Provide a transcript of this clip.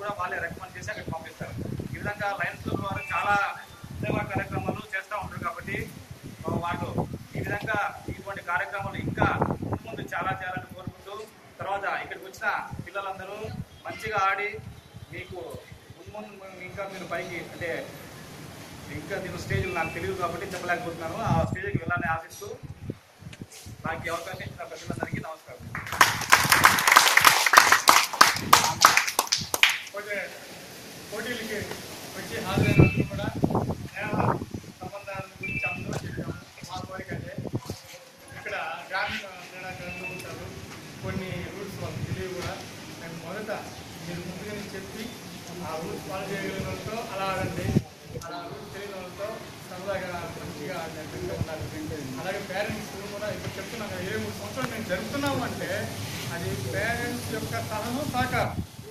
కూడా వాళ్ళే రికమెండ్ చేసి అక్కడికి పంపిస్తారు ఈ విధంగా లయన్స్ క్లబ్ వారు చాలా సేవా కార్యక్రమాలు చేస్తూ ఉంటారు కాబట్టి ఆ, వాళ్ళు ఈ విధంగా ఇటువంటి కార్యక్రమాలు ఇంకా ముందు ముందు చాలా చేయాలని కోరుకుంటూ తర్వాత ఇక్కడికి వచ్చిన పిల్లలందరూ మంచిగా ఆడి మీకు ముందు ముందు ఇంకా మీరు పైకి అంటే ఇంకా నేను స్టేజ్ నాకు తెలియదు కాబట్టి చెప్పలేకపోతున్నాను ఆ స్టేజ్కి వెళ్ళాలని ఆశిస్తూ నాకు ఈ అవకాశం ఇచ్చిన ప్రజలందరికీ నమస్కారం పోతే పోటీలకి వచ్చి హాజరైనందుకు కూడా సేవ సంబంధాల గురించి అందరూ చెప్పాము మా కోరిక అదే ఇక్కడ గ్రామీణ క్రీడాకారులు ఉంటారు కొన్ని రూల్స్ వాళ్ళకి తెలియవు కూడా మేము మొదట మీరు ముందుగానే చెప్పి ఆ రూల్స్ ఫాలో చేయగలిగిన వాళ్ళతో అలా ఆడండి అలా రూల్స్ తెలియని వాళ్ళతో సరదాగా మంచిగా ఆడినట్టుగా ఉండాలి అలాగే పేరెంట్స్ కూడా ఇప్పుడు చెప్తున్నాం కదా ఇరవై మూడు సంవత్సరాలు మేము జరుపుతున్నాము అంటే అది పేరెంట్స్ యొక్క సహనం సహకారం